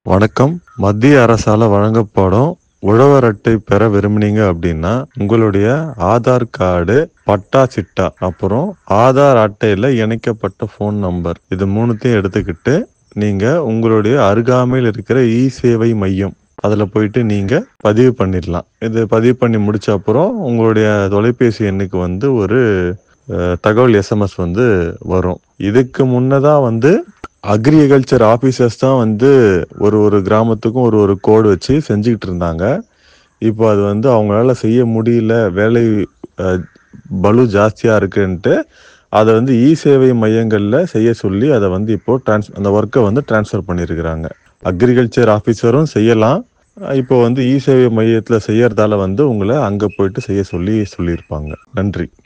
வணக்கம் மத்திய அரசால வழங்கப்படும் உழவர் அட்டை பெற விரும்புனீங்க அப்படின்னா உங்களுடைய ஆதார் கார்டு பட்டா சிட்டா அப்புறம் ஆதார் அட்டையில இணைக்கப்பட்ட ஃபோன் நம்பர் இது மூணுத்தையும் எடுத்துக்கிட்டு நீங்க உங்களுடைய அருகாமையில் இருக்கிற இ சேவை மையம் அதில் போயிட்டு நீங்கள் பதிவு பண்ணிடலாம் இது பதிவு பண்ணி முடிச்ச அப்புறம் உங்களுடைய தொலைபேசி எண்ணுக்கு வந்து ஒரு அஹ், தகவல் எஸ்எம்எஸ் வந்து வரும் இதுக்கு முன்னதாக வந்து அக்ரிகல்ச்சர் ஆஃபீஸர்ஸ் தான் வந்து ஒரு ஒரு கிராமத்துக்கும் ஒரு ஒரு கோடு வச்சு செஞ்சுக்கிட்டு இருந்தாங்க இப்போ அது வந்து அவங்களால செய்ய முடியல வேலை அஹ், பளு ஜாஸ்தியாக இருக்குன்ட்டு அதை வந்து இ சேவை மையங்களில் செய்ய சொல்லி அதை வந்து இப்போ ட்ரான்ஸ் அந்த ஒர்க்கை வந்து ட்ரான்ஸ்ஃபர் பண்ணியிருக்கிறாங்க அக்ரிகல்ச்சர் ஆஃபீஸரும் செய்யலாம் இப்போ வந்து இ சேவை மையத்தில் செய்யறதால வந்து உங்களை அங்கே போயிட்டு செய்ய சொல்லி சொல்லியிருப்பாங்க நன்றி